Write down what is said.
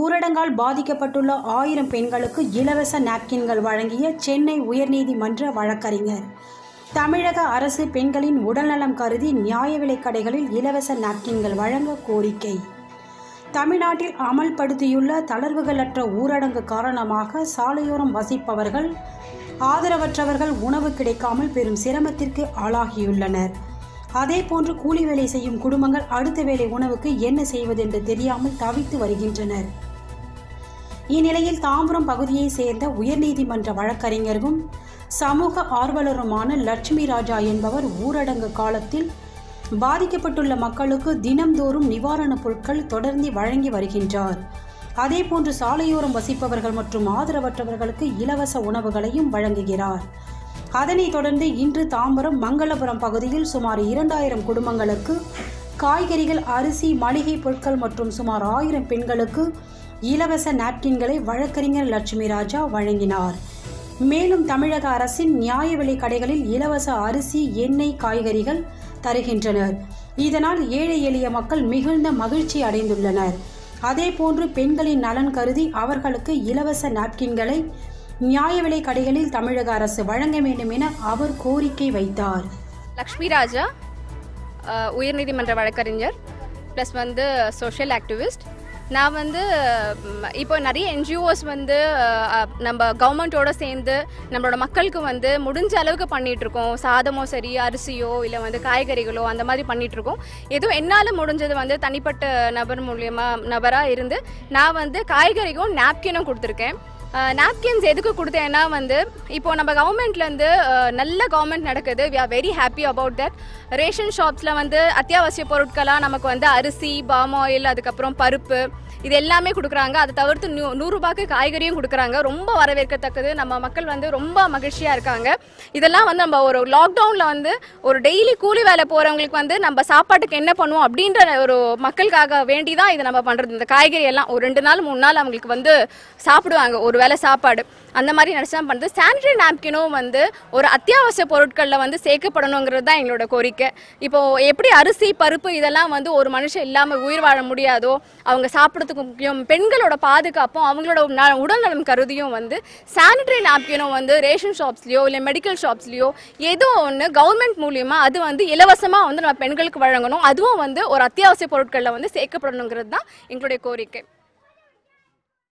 ஊரடங்கால் பாதிக்கப்பட்டுள்ள ஆயிரம் பெண்களுக்கு இலவச நாப்கின்கள் வழங்கிய சென்னை உயர்நீதிமன்ற வழக்கறிஞர் தமிழக அரசு பெண்களின் உடல்நலம் கருதி நியாய விலைக் கடைகளில் இலவச நாப்கின்கள் வழங்க கோரிக்கை தமிழ்நாட்டில் அமல்படுத்தியுள்ள தளர்வுகளற்ற ஊரடங்கு காரணமாக சாலையோரம் வசிப்பவர்கள் ஆதரவற்றவர்கள் உணவு கிடைக்காமல் பெரும் சிரமத்திற்கு ஆளாகியுள்ளனர் அதேபோன்று கூலி வேலை செய்யும் குடும்பங்கள் அடுத்த வேலை உணவுக்கு என்ன செய்வதென்று தெரியாமல் தவித்து வருகின்றனர் இந்நிலையில் தாம்பரம் பகுதியைச் சேர்ந்த உயர்நீதிமன்ற வழக்கறிஞரும் சமூக ஆர்வலருமான லட்சுமி ராஜா என்பவர் ஊரடங்கு காலத்தில் பாதிக்கப்பட்டுள்ள மக்களுக்கு தினம்தோறும் நிவாரணப் பொருட்கள் தொடர்ந்து வழங்கி வருகின்றார் அதேபோன்று சாலையோரம் வசிப்பவர்கள் மற்றும் ஆதரவற்றவர்களுக்கு இலவச உணவுகளையும் வழங்குகிறார் அதனைத் தொடர்ந்து இன்று தாம்பரம் மங்களபுரம் பகுதியில் சுமார் இரண்டாயிரம் குடும்பங்களுக்கு காய்கறிகள் அரிசி மளிகை பொருட்கள் மற்றும் சுமார் ஆயிரம் பெண்களுக்கு இலவச நாப்கின்களை வழக்கறிஞர் லட்சுமி ராஜா வழங்கினார் மேலும் தமிழக அரசின் நியாய விலை கடைகளில் இலவச அரிசி எண்ணெய் காய்கறிகள் தருகின்றனர் இதனால் ஏழை எளிய மக்கள் மிகுந்த மகிழ்ச்சி அடைந்துள்ளனர் அதேபோன்று பெண்களின் நலன் கருதி அவர்களுக்கு இலவச நாப்கின்களை நியாய விலை கடைகளில் தமிழக அரசு வழங்க வேண்டும் என அவர் கோரிக்கை வைத்தார் லக்ஷ்மி ராஜா அஹ், உயர்நீதிமன்ற வழக்கறிஞர் ப்ளஸ் வந்து சோஷியல் ஆக்டிவிஸ்ட் நான் வந்து ம், இப்போ நிறைய என்ஜிஓஸ் வந்து அஹ், அஹ், நம்ம கவர்மெண்ட்டோட சேர்ந்து நம்மளோட மக்களுக்கு வந்து முடிஞ்ச அளவுக்கு பண்ணிட்டு இருக்கோம் சாதமோ சரி அரிசியோ இல்லை வந்து காய்கறிகளோ அந்த மாதிரி பண்ணிட்டு இருக்கோம் ஏதோ என்னால் முடிஞ்சது வந்து தனிப்பட்ட நபர் மூலியமா நபராக இருந்து நான் வந்து காய்கறிக்கும் நாப்கினும் கொடுத்துருக்கேன் நாப்கின்ஸ் எதுக்கு கொடுத்தேன்னா வந்து இப்போ நம்ம கவர்மெண்ட்லேருந்து நல்ல கவர்மெண்ட் நடக்குது we are very happy about that ration ஷாப்ஸில் வந்து அத்தியாவசிய பொருட்களாக நமக்கு வந்து அரிசி பாம் ஆயில் அதுக்கப்புறம் பருப்பு இது எல்லாமே கொடுக்குறாங்க அதை தவிர்த்து நூ நூறுரூபாய்க்கு காய்கறியும் கொடுக்குறாங்க ரொம்ப வரவேற்கத்தக்கது நம்ம மக்கள் வந்து ரொம்ப மகிழ்ச்சியாக இருக்காங்க இதெல்லாம் வந்து நம்ம ஒரு லாக்டவுனில் வந்து ஒரு டெய்லி கூலி வேலை போகிறவங்களுக்கு வந்து நம்ம சாப்பாட்டுக்கு என்ன பண்ணுவோம் அப்படின்ற ஒரு மக்களுக்காக வேண்டி தான் இதை நம்ம பண்ணுறது இந்த காய்கறி எல்லாம் ஒரு ரெண்டு நாள் மூணு நாள் அவங்களுக்கு வந்து சாப்பிடுவாங்க ஒரு வேளை சாப்பாடு அந்த மாதிரி நினச்சி தான் பண்ணுறது சானிடரி நாப்கினும் வந்து ஒரு அத்தியாவசிய பொருட்களில் வந்து சேர்க்கப்படணுங்கிறது தான் எங்களோட கோரிக்கை இப்போ எப்படி அரிசி பருப்பு இதெல்லாம் வந்து ஒரு மனுஷன் இல்லாமல் உயிர் வாழ முடியாதோ அவங்க சாப்பிட்றதுக்கு முக்கியம் பெண்களோட பாதுகாப்பும் அவங்களோட ந- உடல்நலம் கருதியும் வந்து சானிடரி நாப்கினும் வந்து ரேஷன் ஷாப்ஸ்லையோ இல்லை மெடிக்கல் ஷாப்ஸ்லையோ ஏதோ ஒன்று கவர்மெண்ட் மூலியமா அது வந்து இலவசமாக வந்து நம்ம பெண்களுக்கு வழங்கணும் அதுவும் வந்து ஒரு அத்தியாவசிய பொருட்களில் வந்து சேர்க்கப்படணுங்கிறது தான் எங்களுடைய கோரிக்கை